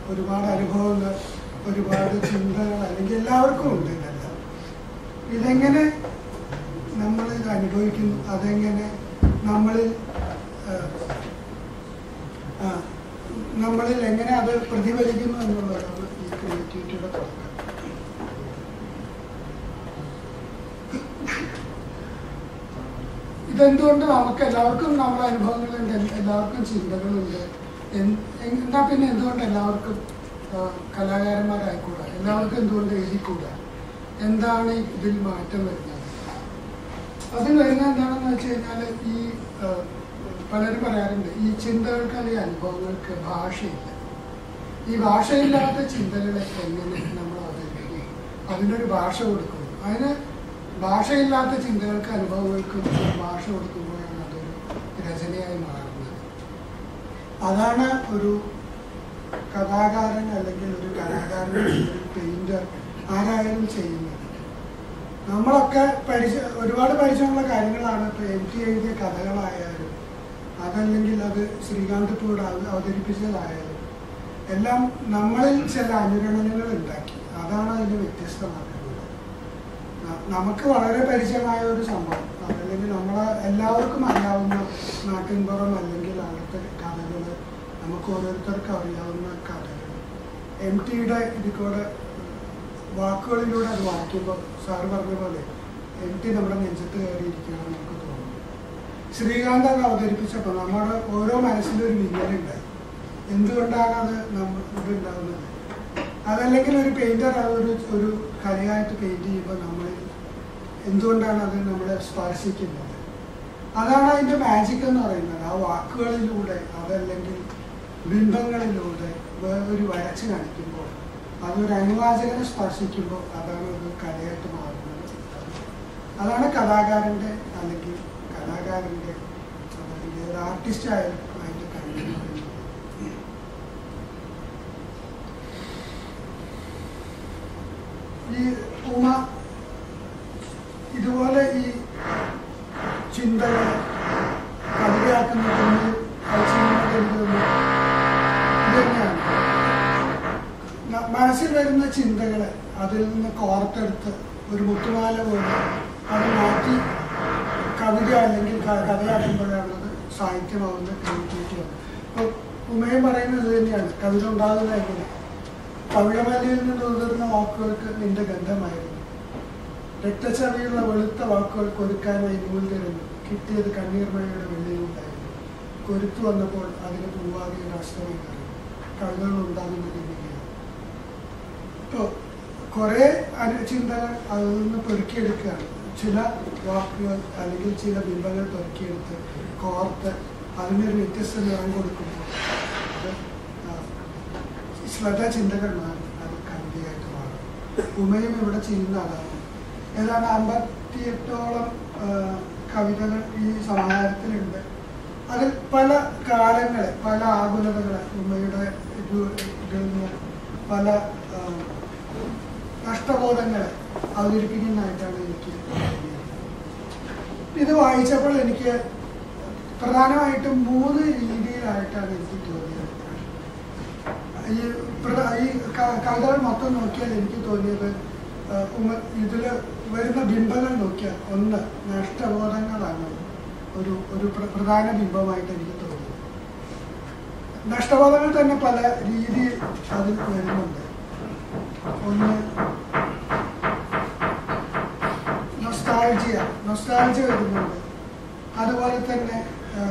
ഒരുപാട് അനുഭവങ്ങൾ ഒരുപാട് ചിന്തകൾ അല്ലെങ്കിൽ എല്ലാവർക്കും ഉണ്ട് ഇതെല്ലാം ഇതെങ്ങനെ നമ്മൾ ഇത് അനുഭവിക്കുന്നു അതെങ്ങനെ നമ്മളിൽ ആ, ആ, നമ്മളിൽ എങ്ങനെ അത് പ്രതിഫലിക്കുന്നു എന്നുള്ളതാണ് ഈ ക്രിയേറ്റിവിറ്റിയുടെ തുടക്കം ഇതെന്തുകൊണ്ട് നമുക്ക് എല്ലാവർക്കും നമ്മുടെ അനുഭവങ്ങളുണ്ട് എൽ- എല്ലാവർക്കും ചിന്തകളുണ്ട് എൻ- എൻ- എന്നാ പിന്നെ എന്തുകൊണ്ട് എല്ലാവർക്കും ആ, കലാകാരന്മാരായിക്കൂടാ എല്ലാവർക്കും എന്തുകൊണ്ട് എഴുതിക്കൂടാ എന്താണ് ഇതിൽ മാറ്റം വരുന്നത് അതിൽ വരുന്ന എന്താണെന്ന് വെച്ച് കഴിഞ്ഞാൽ ഈ ആ, പലരും പറയാറുണ്ട് ഈ ചിന്തകൾക്ക് അല്ലെങ്കിൽ അനുഭവങ്ങൾക്ക് ഭാഷയില്ല ഈ ഭാഷയില്ലാത്ത ചിന്തകളെ എങ്ങനെ നമ്മൾ അവതരിപ്പിക്കും അതിനൊരു ഭാഷ കൊടുക്കുന്നു അതിന് ഭാഷയില്ലാത്ത ചിന്തകൾക്ക് അനുഭവങ്ങൾക്കും ഒരു ഭാഷ കൊടുക്കുമ്പോഴാണ് അതൊരു രചനയായി മാറുന്നത് അതാണ് ഒരു കഥാകാരൻ അല്ലെങ്കിൽ ഒരു കലാകാരൻ അല്ലെങ്കിൽ ഒരു പെയിന്റർ ആരായാലും ചെയ്യുന്നത് നമ്മളൊക്കെ പരിച ഒരുപാട് പരിചയമുള്ള കാര്യങ്ങളാണ് ഇപ്പോൾ എം ടി എഴുതിയ കഥകളായാലും അതല്ലെങ്കിൽ അത് ശ്രീകാന്ത് പൂട് അവതരിപ്പിച്ചതായാലും എല്ലാം നമ്മളിൽ ചില അനുരണനങ്ങൾ ഉണ്ടാക്കി അതാണ് അതിന് വ്യത്യസ്തമാക്കുന്നത് ന- നമുക്ക് വളരെ പരിചയമായ ഒരു സംഭവം അതല്ലെങ്കിൽ നമ്മളെ എല്ലാവർക്കും അറിയാവുന്ന നാട്ടിൻപുറം അല്ലെങ്കിൽ അവിടുത്തെ കഥകൾ നമുക്ക് ഓരോരുത്തർക്കും അറിയാവുന്ന കഥകൾ എം ടിയുടെ ഇതിൽ കൂടെ വാക്കുകളിലൂടെ അത് വായിക്കുമ്പോൾ സാറ് പറഞ്ഞ പോലെ എം ടി നമ്മുടെ നെഞ്ചത്ത് കയറിയിരിക്കുകയാണെന്ന് നമുക്ക് തോന്നുന്നു ശ്രീകാന്ത് അത് അവതരിപ്പിച്ചപ്പോൾ നമ്മുടെ ഓരോ മനസ്സിലും ഒരു വിങ്ങലുണ്ടായി എന്തുകൊണ്ടാണ് അത് നമ്മൾ ഇതുണ്ടാകുന്നത് അതല്ലെങ്കിൽ ഒരു പെയിന്റർ ഒരു ഒരു കലയായിട്ട് പെയിന്റ് ചെയ്യുമ്പോൾ നമ്മൾ എന്തുകൊണ്ടാണ് അത് നമ്മളെ സ്പർശിക്കുന്നത് അതാണ് അതിന്റെ മാജിക് എന്ന് പറയുന്നത് ആ വാക്കുകളിലൂടെ അതല്ലെങ്കിൽ ബിംബങ്ങളിലൂടെ വേറൊരു വരച്ച് കാണിക്കുമ്പോൾ അതൊരു അനുവാചകനെ സ്പർശിക്കുമ്പോൾ അതാണ് ഒരു കലയായിട്ട് മാറുന്നത് അതാണ് കലാകാരന്റെ അല്ലെങ്കിൽ കലാകാരന്റെ അല്ലെങ്കിൽ ഒരു ആർട്ടിസ്റ്റ് ആയാലും അതിന്റെ കഴിവ് എന്ന് പറയുന്നത്. ഈ ഉമ ഇതുപോലെ ഈ ചിന്തകൾ കവിതയാക്കുന്നതിന് ചെയ്യുന്നതെന്ന് ഇത് തന്നെയാണ് ന- മനസ്സിൽ വരുന്ന ചിന്തകളെ അതിൽ നിന്ന് കോർത്തെടുത്ത് ഒരു മുത്തുമാല പോലെ അത് മാറ്റി കവിത അല്ലെങ്കിൽ ക- കഥയാക്കുമ്പോഴാണ് അത് സാഹിത്യമാവുന്ന ക്രിയേറ്റിവിറ്റി ആവുന്നത് ഇപ്പോൾ ഉമയും പറയുന്നത് ഇത് തന്നെയാണ് കവിത ഉണ്ടാകുന്നത് എങ്ങനെ പവിഴമലയിൽ നിന്ന് ഉതിർന്ന വാക്കുകൾക്ക് നിന്റെ ഗന്ധമായിരുന്നു രക്തച്ചവിയുള്ള വെളുത്ത വാക്കുകൾക്ക് ഒരുക്കാനായി നൂൽ തിരഞ്ഞു കിട്ടിയത് കണ്ണീർമഴയുടെ വെള്ളിയുണ്ടായിരുന്നു കൊരുത്തു വന്നപ്പോൾ അതിന് പൂവാകിയ നഷ്ടമായി മാറി കവിതകൾ ഉണ്ടാകുന്നത് ഇങ്ങനെയാണ് ഇപ്പോൾ കുറേ അനു ചിന്തകൾ അതിൽ നിന്ന് പെറുക്കിയെടുക്കുകയാണ് ചില വാക്കുകൾ അല്ലെങ്കിൽ ചില ബിംബങ്ങൾ പെറുക്കിയെടുത്ത് കോർത്ത് അതിനൊരു വ്യത്യസ്ത നിറം കൊടുക്കുമ്പോൾ അത് ആ, ശ്രദ്ധ ചിന്തകൾ മാറി അത് കവിതയായിട്ട് മാറും ഉമയും ഇവിടെ ചെയ്യുന്ന അതാണ് ഏതാണ്ട് അമ്പത്തിയെട്ടോളം ആ, കവിതകൾ ഈ സമാഹാരത്തിലുണ്ട് അതിൽ പല കാലങ്ങളെ പല ആകുലതകളെ ഉമ്മയുടെ ഇത് ഇതിൽ നിന്ന് പല ആ, നഷ്ടബോധങ്ങളെ അവതരിപ്പിക്കുന്നതായിട്ടാണ് എനിക്ക് തോന്നിയത്. ഇത് വായിച്ചപ്പോൾ എനിക്ക് പ്രധാനമായിട്ടും മൂന്ന് രീതിയിലായിട്ടാണ് എനിക്ക് തോന്നിയത് ഈ പ്ര- ഈ ക- കഥകൾ മൊത്തം നോക്കിയാൽ എനിക്ക് തോന്നിയത് ആ, ഉമ- ഇതില് വരുന്ന ബിംബങ്ങൾ നോക്കിയാൽ ഒന്ന് നഷ്ടബോധങ്ങളാണ് ഒരു ഒരു പ്ര- പ്രധാന ബിംബമായിട്ട് എനിക്ക് തോന്നി നഷ്ടബോധങ്ങൾ തന്നെ പല രീതിയിൽ അതിൽ വരുന്നുണ്ട് ഒന്ന് നൊസ്റ്റാൾജിയ നൊസ്റ്റാൾജിയ വരുന്നുണ്ട് അതുപോലെ തന്നെ ആ,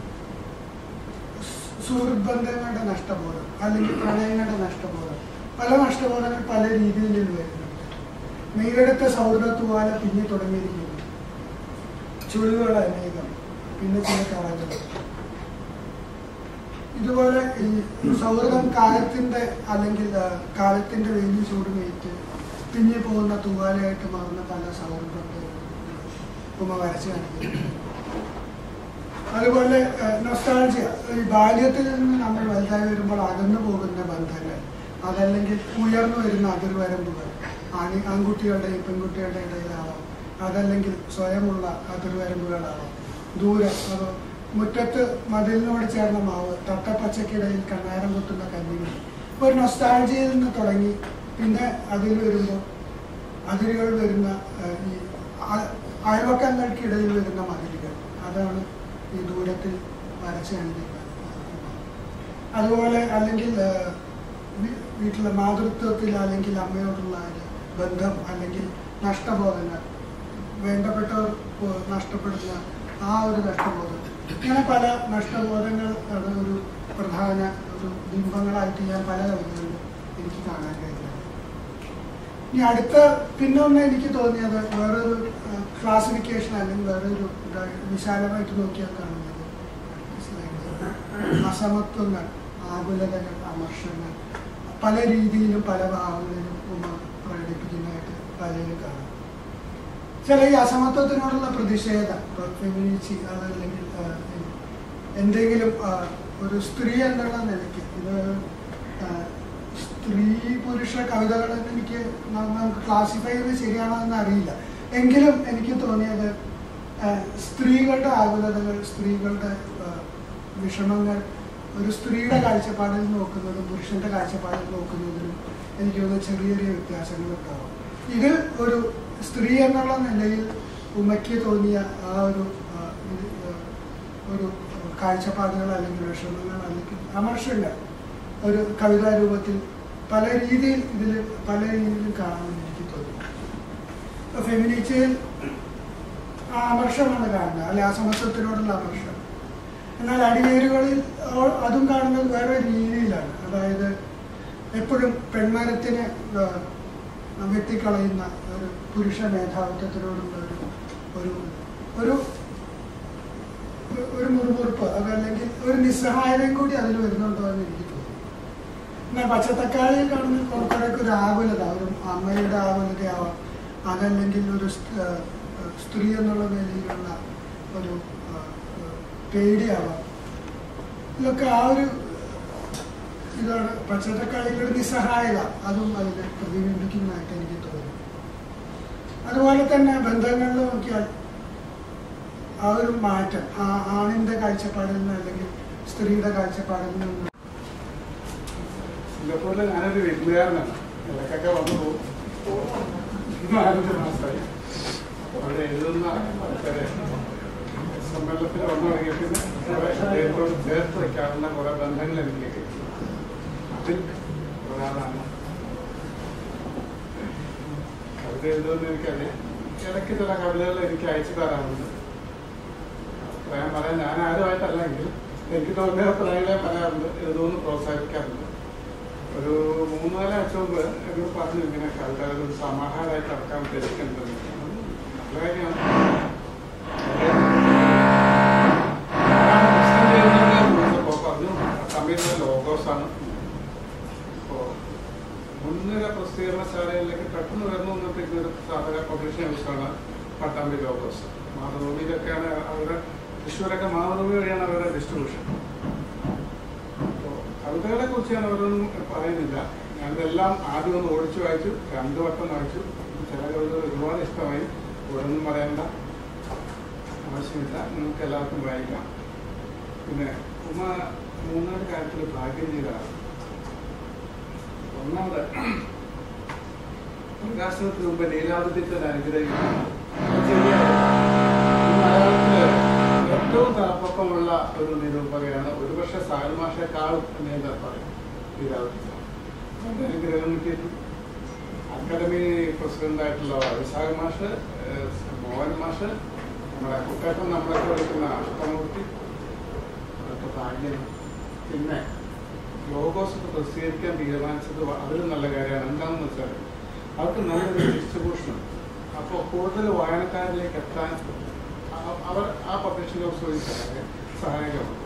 സു- സുഹൃത്ത് ബന്ധങ്ങളുടെ നഷ്ടബോധം അല്ലെങ്കിൽ പ്രണയങ്ങളുടെ നഷ്ടബോധം പല നഷ്ടബോധങ്ങൾ പല രീതിയിൽ വരുന്നുണ്ട് നീരെടുത്ത സൗഹൃദത്തുവാല പിന്നെ തുടങ്ങിയിരിക്കുന്നു ചുളിവുകൾ അനേകം പിന്നെ ചില കളകൾ ഇതുപോലെ ഈ സൗഹൃദം കാലത്തിന്റെ അല്ലെങ്കിൽ ആ, കാലത്തിന്റെ വെയിൽ ചൂടുമേറ്റ് പിഞ്ഞു പോകുന്ന തൂവാലയായിട്ട് മാറുന്ന പല സൗഹൃദത്തെ ഉമ വരച്ച് കാണിക്കുന്നു അതുപോലെ നൊസ്റ്റാൾജിയ ഈ ബാല്യത്തിൽ നിന്ന് നമ്മൾ വലുതായി വരുമ്പോൾ അകന്നു പോകുന്ന ബന്ധങ്ങൾ അതല്ലെങ്കിൽ ഉയർന്നു വരുന്ന അതിർവരമ്പുകൾ ആണി ആൺകുട്ടികളുടെയും പെൺകുട്ടികളുടെയും ഇടയിലാവാം അതല്ലെങ്കിൽ സ്വയമുള്ള അതിർവരമ്പുകളാവാം ദൂരം അതോ മുറ്റത്ത് മതിലിനോട് ചേർന്ന മാവ് തട്ടപ്പച്ചക്കിടയിൽ കണ്ണാരം കുത്തുന്ന കന്നികൾ ഒരു നൊസ്റ്റാൾജിയിൽ നിന്ന് തുടങ്ങി പിന്നെ അതിൽ വരുമ്പോൾ അതിരുകൾ വരുന്ന ആ, ഈ ആ- അയൽവക്കങ്ങൾക്കിടയിൽ വരുന്ന മതിലുകൾ അതാണ് ഈ ദൂരത്തിൽ വരച്ച് കാണിക്കുന്നത് അതുപോലെ അല്ലെങ്കിൽ ആ, വീ- വീട്ടിലെ മാതൃത്വത്തിൽ അല്ലെങ്കിൽ അമ്മയോടുള്ള ഒരു ബന്ധം അല്ലെങ്കിൽ നഷ്ടബോധങ്ങൾ വേണ്ടപ്പെട്ടവർ പോ- നഷ്ടപ്പെടുന്ന ആ ഒരു നഷ്ടബോധം ഇങ്ങനെ പല നഷ്ടബോധങ്ങൾ ആണ് ഒരു പ്രധാന ഒരു ബിംബങ്ങളായിട്ട് ഞാൻ പല കവിതകളിലും എനിക്ക് കാണാൻ കഴിയുന്നത് ഇനി അടുത്ത പിന്നെ ഒന്ന് എനിക്ക് തോന്നിയത് വേറൊരു ക്ലാസിഫിക്കേഷൻ അല്ലെങ്കിൽ വേറൊരു ഇതായി വിശാലമായിട്ട് നോക്കിയാൽ കാണുന്നത് അസമത്വങ്ങൾ ആകുലതകൾ അമർഷങ്ങൾ പല രീതിയിലും പല ഭാവങ്ങളിലും ഉമ്മ പ്രകടിപ്പിക്കുന്നതായിട്ട് പലരും കാണാം ചില ഈ അസമത്വത്തിനോടുള്ള പ്രതിഷേധം ഫെമിനിച്ചി അതല്ലെങ്കിൽ ആ, എന്തെങ്കിലും ആ, ഒരു സ്ത്രീ എന്നുള്ള നിലയ്ക്ക് ഇത് ആ, സ്ത്രീ പുരുഷ കവിതകളെന്ന് എനിക്ക് ന- നമുക്ക് ക്ലാസിഫൈ ചെയ്ത് ശരിയാണോ എന്ന് അറിയില്ല എങ്കിലും എനിക്ക് തോന്നിയത് ആ, സ്ത്രീകളുടെ ആകുലതകൾ സ്ത്രീകളുടെ ആ, വിഷമങ്ങൾ ഒരു സ്ത്രീയുടെ കാഴ്ചപ്പാടിൽ നോക്കുന്നതും പുരുഷന്റെ കാഴ്ചപ്പാടിൽ നോക്കുന്നതിനും എനിക്ക് തോന്നുന്നു ചെറിയ ചെറിയ വ്യത്യാസങ്ങൾ ഉണ്ടാവും ഇത് ഒരു സ്ത്രീ എന്നുള്ള നിലയിൽ ഉമ്മയ്ക്ക് തോന്നിയ ആ ഒരു ആ, ഇത്, ആ, ഒരു കാഴ്ചപ്പാടുകൾ അല്ലെങ്കിൽ വിഷമങ്ങൾ അല്ലെങ്കിൽ അമർഷങ്ങൾ ഒരു കവിതാ രൂപത്തിൽ പല രീതിയിൽ ഇതിൽ പല രീതിയിലും കാണാമെന്ന് എനിക്ക് തോന്നി ഫെമിനിച്ചയിൽ ആ അമർഷമാണ് കാണുന്നത് അല്ലെ ആ സമത്വത്തിനോടുള്ള അമർഷം എന്നാൽ അടിവേരുകളിൽ ഓ- അതും കാണുന്നത് വേറെ രീതിയിലാണ് അതായത് എപ്പോഴും പെൺമരത്തിനെ ആ, വെട്ടിക്കളയുന്ന ഒരു പുരുഷ മേധാവിത്വത്തിനോടുള്ള ഒരു ഒരു ഒരു ഒരു മുറുമുറുപ്പ് അതല്ലെങ്കിൽ ഒരു നിസ്സഹായതയും കൂടി അതിൽ വരുന്നുണ്ടോ എന്ന് എനിക്ക് തോന്നുന്നു എന്നാൽ പച്ചത്തക്കാളിയിൽ കാണുന്ന കുറേയൊക്കെ ഒരു ആകുലത ഒരു അമ്മയുടെ ആകുലതയാവാം അതല്ലെങ്കിൽ ഒരു സ്- ആ, സ്ത്രീ എന്നുള്ള നിലയിലുള്ള ഒരു ആ, ആ, പേടിയാവാം ഇതൊക്കെ ആ ഒരു ഇതാണ് പച്ചത്തക്കാളിയുടെ ഒരു നിസ്സഹായത അതും അതിൽ പ്രതിബിംബിക്കുന്നതായിട്ട് എനിക്ക് തോന്നുന്നു അതുപോലെ തന്നെ ബന്ധങ്ങളിൽ നോക്കിയാൽ ആ ഒരു മാറ്റം ആ ആണിന്റെ കാഴ്ചപ്പാടിൽ നിന്ന് അല്ലെങ്കിൽ സ്ത്രീയുടെ കാഴ്ചപ്പാടിൽ നിന്ന് സിംഗപ്പൂരിൽ ഞാനൊരു വിരുന്നുകാരനാണ് ഇടയ്ക്കൊക്കെ വന്നു പോകും നാലഞ്ച് മാസമായി അവിടെ എഴുതുന്ന ആൾക്കാരെ സമ്മേളനത്തിൽ വന്നു തുടങ്ങിയ പിന്നെ കുറെ അദ്ദേഹത്തോട് ചേർത്ത് വയ്ക്കാവുന്ന കുറെ ബന്ധങ്ങൾ എനിക്ക് കിട്ടി അതിൽ ഒരാളാണ് കവിത എഴുതുമെന്ന് എനിക്കറിയാം ഇടയ്ക്ക് ചില കവിതകൾ എനിക്ക് അയച്ചു തരാറുണ്ട് അഭിപ്രായം പറയാൻ ഞാൻ ആരുമായിട്ടല്ലെങ്കിൽ എനിക്ക് തോന്നിയ അഭിപ്രായങ്ങളെ പറയാറുണ്ട് എഴുതുമെന്ന് പ്രോത്സാഹിപ്പിക്കാറുണ്ട് ഒരു മൂന്ന് നാല് ആഴ്ച മുമ്പ് എന്നോട് പറഞ്ഞു ഇങ്ങനെ കവിതകൾ ഒരു സമാഹാരമായിട്ട് ഇറക്കാൻ ഉദ്ദേശിക്കുന്നുണ്ട് നല്ല കാര്യമാണ് അപ്പോൾ പറഞ്ഞു തമിഴിലെ ലോഗോസാണ് അപ്പോൾ മുൻനിര പ്രസിദ്ധീകരണശാലയിലേക്ക് പെട്ടെന്ന് വരുന്നു എന്നിട്ട് ഒരു സാധാരണ പബ്ലിഷിംഗ് ഹൗസാണ് പട്ടാമ്പി ലോഗോസ് മാതൃഭൂമിയിലൊക്കെയാണ് അവരുടെ തൃശ്ശൂരൊക്കെ മാതൃഭൂമി വഴിയാണ് അവരുടെ ഡിസ്ട്രിബ്യൂഷൻ അപ്പോൾ കവിതകളെ കുറിച്ച് ഞാൻ അവരൊന്നും പറയുന്നില്ല ഞാനിതെല്ലാം ആദ്യം ഒന്ന് ഓടിച്ചു വായിച്ചു രണ്ടു വട്ടം വായിച്ചു ചില കവിതകൾ ഒരുപാട് ഇഷ്ടമായി ഓരോന്നും പറയേണ്ട ആവശ്യമില്ല നിങ്ങൾക്ക് എല്ലാവർക്കും വായിക്കാം പിന്നെ ഉമ്മ മൂന്നാല് കാര്യത്തിൽ ഭാഗ്യം ചെയ്തതാണ് ഒന്നാമത് പ്രകാശനത്തിന് മുമ്പ് ലീലാവതിത്തെ അനുഗ്രഹിക്കുന്നു മലയാളത്തില് ഏറ്റവും തലപ്പൊക്കമുള്ള ഒരു നിരൂപകയാണ് ഒരുപക്ഷെ സാൽമാഷെക്കാളും എന്ന് ഞാൻ പറയും ലീലാവതി അനുഗ്രഹം കിട്ടിയിട്ടുണ്ട് അക്കാദമി പ്രസിഡന്റായിട്ടുള്ള വിശാഖ മാഷ് ഏഹ് മോഹൻ മാഷ് നമ്മുടെ കുട്ടേട്ടൻ നമ്മളൊക്കെ വിളിക്കുന്ന അഷ്ടമൂർത്തി അതൊക്കെ ഭാഗ്യം പിന്നെ ലോഗോസ് ഒക്കെ പ്രസിദ്ധീകരിക്കാൻ തീരുമാനിച്ചത് വ- അതിലും നല്ല കാര്യമാണ് എന്താണെന്ന് വെച്ചാൽ അവർക്ക് നല്ലൊരു ഡിസ്ട്രിബ്യൂഷൻ അപ്പോൾ കൂടുതൽ വായനക്കാരിലേക്ക് എത്താൻ അ- അവർ ആ പബ്ലിഷിംഗ് ഹൗസ് വഴി സഹായ- സഹായകമാണ്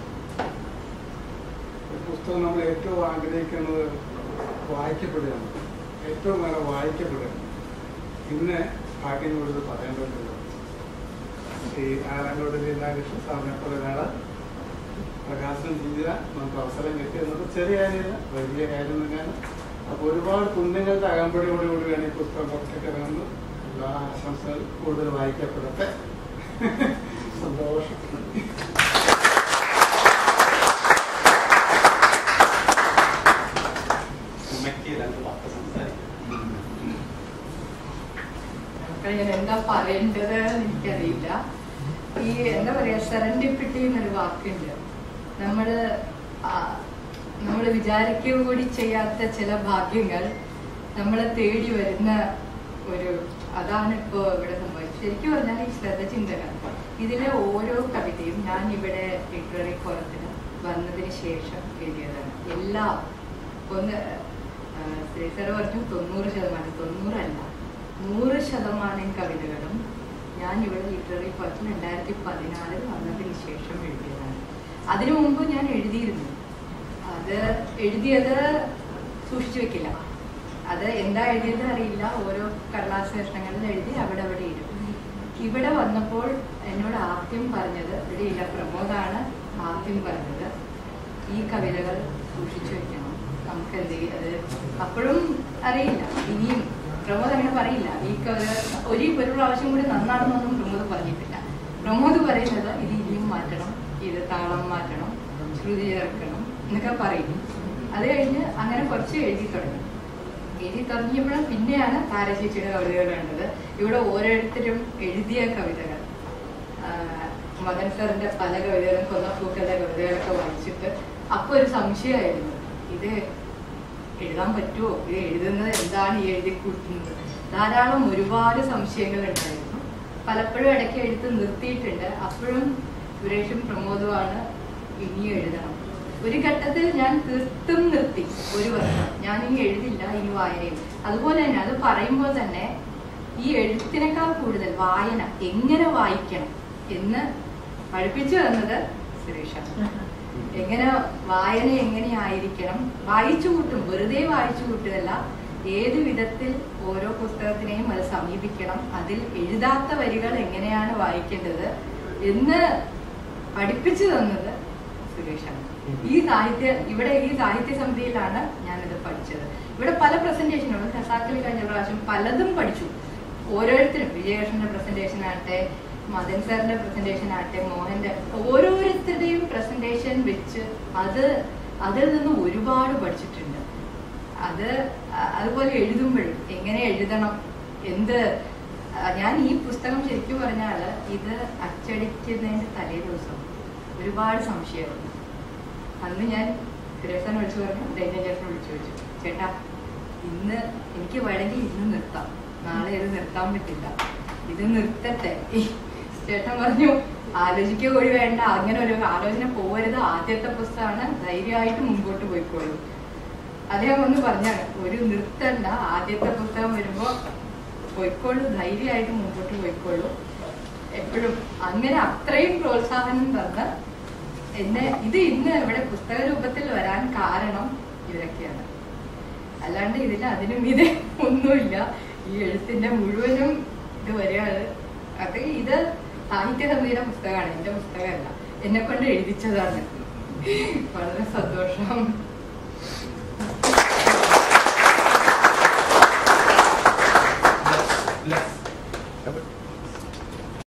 ഒരു പുസ്തകം നമ്മൾ ഏറ്റവും ആഗ്രഹിക്കുന്നത് വായിക്കപ്പെടുകയാണ് ഏറ്റവും നല്ല വായിക്കപ്പെടുകയാണ് പിന്നെ ഭാഗ്യം കൂടുതൽ പറയേണ്ടതുണ്ട് ഈ ആലങ്കോട് ലീലാകൃഷ്ണൻ സാറിനെ പോലെ ഒരാള് പ്രകാശനം ചെയ്ത നമുക്ക് അവസരം കിട്ടിയെന്നത് ചെറിയ കാര്യമില്ല വലിയ കാര്യം തന്നെയാണ് അപ്പോൾ ഒരുപാട് കുഞ്ഞുങ്ങളുടെ അകമ്പടിയോടുകൂടിയാണ് ഈ പുസ്തകം പുറത്തേക്ക് ഇറങ്ങുന്നത് എല്ലാ ആശംസകൾ കൂടുതൽ വായിക്കപ്പെടട്ടെ സന്തോഷം കാരണം ഞാൻ എന്താ പറയേണ്ടത് എന്ന് എനിക്കറിയില്ല ഈ എന്താ പറയാ സെറൻഡിപ്പിറ്റി എന്നൊരു വാക്കുണ്ട് നമ്മള് നമ്മൾ വിചാരിക്കുക കൂടി ചെയ്യാത്ത ചില ഭാഗ്യങ്ങൾ നമ്മളെ തേടി വരുന്ന ഒരു അതാണ് ഇപ്പോ ഇവിടെ സംഭവിച്ചത് ശരിക്കും പറഞ്ഞാൽ ഈ ശ്രദ്ധ ചിന്തകൾ ഇതിലെ ഓരോ കവിതയും ഞാൻ ഇവിടെ ലിറ്റററി ഫോറത്തിന് വന്നതിന് ശേഷം എഴുതിയതാണ് എല്ലാം ഒന്ന് ശ്രീ സാർ പറഞ്ഞു തൊണ്ണൂറ് ശതമാനം തൊണ്ണൂറല്ല നൂറ് ശതമാനം കവിതകളും ഞാൻ ഇവിടെ ലിറ്റററി ഫോറത്തിൽ രണ്ടായിരത്തി പതിനാറിൽ വന്നതിന് ശേഷം എഴുതിയതാണ് അതിനു മുമ്പ് ഞാൻ എഴുതിയിരുന്നു അത് എഴുതിയത് സൂക്ഷിച്ചു വെക്കില്ല അത് എന്താ എഴുതിയത് അറിയില്ല ഓരോ കടലാസ് കഷ്ണങ്ങളിൽ എഴുതി അവിടെ അവിടെ ഇടും ഇവിടെ വന്നപ്പോൾ എന്നോട് ആദ്യം പറഞ്ഞത് ഇവിടെ ഇല്ല പ്രമോദാണ് ആദ്യം പറഞ്ഞത് ഈ കവിതകൾ സൂക്ഷിച്ചു വെക്കണം നമുക്ക് എന്ത് ചെയ്യും അത് അപ്പോഴും അറിയില്ല ഇനിയും പ്രമോദ് അങ്ങനെ പറയില്ല ഈ കവിത ഒരു ഒരു പ്രാവശ്യം കൂടി നന്നാണെന്നൊന്നും പ്രമോദ് പറഞ്ഞിട്ടില്ല പ്രമോദ് പറയുന്നത് ഇത് ഇനിയും മാറ്റണം ഇത് താളം മാറ്റണം ശ്രുതി ചേർക്കണം എന്നൊക്കെ പറയും അത് കഴിഞ്ഞ് അങ്ങനെ കുറച്ച് എഴുതി തുടങ്ങി എഴുതി തുടങ്ങിയപ്പോഴും പിന്നെയാണ് താരശേഷിയുടെ കവിതകൾ കണ്ടത് ഇവിടെ ഓരോരുത്തരും എഴുതിയ കവിതകൾ ആഹ് മദൻ സാറിന്റെ പല കവിതകളും കൊന്നപ്പൂക്കളുടെ കവിതകളൊക്കെ വായിച്ചിട്ട് അപ്പൊ ഒരു സംശയമായിരുന്നു ഇത് എഴുതാൻ പറ്റുമോ ഇത് എഴുതുന്നത് എന്താണ് ഈ എഴുതി കൂട്ടുന്നത് ധാരാളം ഒരുപാട് സംശയങ്ങൾ ഉണ്ടായിരുന്നു പലപ്പോഴും ഇടയ്ക്ക് എഴുത്ത് നിർത്തിയിട്ടുണ്ട് അപ്പോഴും സുരേഷും പ്രമോദുമാണ് ഇനി എഴുതണം ഒരു ഘട്ടത്തിൽ ഞാൻ തീർത്തും നിർത്തി ഒരു വർഷം ഞാൻ ഇനി എഴുതില്ല ഇനി വായനയും അതുപോലെ തന്നെ അത് പറയുമ്പോൾ തന്നെ ഈ എഴുത്തിനേക്കാൾ കൂടുതൽ വായന എങ്ങനെ വായിക്കണം എന്ന് പഠിപ്പിച്ചു തന്നത് സുരേഷാണ് എങ്ങനെ വായന എങ്ങനെയായിരിക്കണം വായിച്ചു കൂട്ടും വെറുതെ വായിച്ചു കൂട്ടുകയല്ല ഏത് വിധത്തിൽ ഓരോ പുസ്തകത്തിനെയും അത് സമീപിക്കണം അതിൽ എഴുതാത്ത വരികൾ എങ്ങനെയാണ് വായിക്കേണ്ടത് എന്ന് പഠിപ്പിച്ചു തന്നത് സുരേഷാണ് ഈ സാഹിത്യ ഇവിടെ ഈ സാഹിത്യ സമിതിയിലാണ് ഞാനിത് പഠിച്ചത് ഇവിടെ പല പ്രസന്റേഷനുകളും ഖസാക്കിൽ കഴിഞ്ഞ പ്രാവശ്യം പലതും പഠിച്ചു ഓരോരുത്തരും വിജയകൃഷ്ണന്റെ പ്രസന്റേഷൻ ആകട്ടെ മദൻ സാറിന്റെ പ്രസന്റേഷൻ ആകട്ടെ മോഹന്റെ ഓരോരുത്തരുടെയും പ്രസന്റേഷൻ വെച്ച് അത് അതിൽ നിന്ന് ഒരുപാട് പഠിച്ചിട്ടുണ്ട് അത് അ- അതുപോലെ എഴുതുമ്പോഴും എങ്ങനെ എഴുതണം എന്ത് ആ, ഞാൻ ഈ പുസ്തകം ശരിക്കും പറഞ്ഞാൽ ഇത് അച്ചടിക്കുന്നതിന്റെ തലേ ദിവസം ഒരുപാട് സംശയമായിരുന്നു അന്ന് ഞാൻ സുരേഷൻ വിളിച്ചു പറഞ്ഞു ദൈന്യ ചേട്ടനെ വിളിച്ചു ചോദിച്ചു ചേട്ടാ ഇന്ന് എനിക്ക് വേണമെങ്കിൽ ഇന്ന് നിർത്താം നാളെ ഇത് നിർത്താൻ പറ്റില്ല ഇത് നിർത്തട്ടെ ചേട്ടൻ പറഞ്ഞു ആലോചിക്കുക കൂടി വേണ്ട അങ്ങനെ ഒരു ആലോചന പോകരുത് ആദ്യത്തെ പുസ്തകമാണ് ധൈര്യമായിട്ട് മുമ്പോട്ട് പോയിക്കോളൂ അദ്ദേഹം ഒന്ന് പറഞ്ഞാണ് ഒരു നിർത്തണ്ട ആദ്യത്തെ പുസ്തകം വരുമ്പോ പോയിക്കോളൂ ധൈര്യമായിട്ട് മുമ്പോട്ട് പോയിക്കോളൂ എപ്പോഴും അങ്ങനെ അത്രയും പ്രോത്സാഹനം തന്ന് എന്നെ ഇത് ഇന്ന് ഇവിടെ പുസ്തക രൂപത്തിൽ വരാൻ കാരണം ഇവരൊക്കെയാണ് അല്ലാണ്ട് ഇതിന് അതിനും ഇത് ഒന്നുമില്ല ഈ എഴുത്തിന്റെ മുഴുവനും ഇത് വരെയാണ് അത് ഇത് സാഹിത്യ സമിതിയുടെ പുസ്തകമാണ് എന്റെ പുസ്തകമല്ല എന്നെ കൊണ്ട് എഴുതിച്ചതാണ് വളരെ സന്തോഷം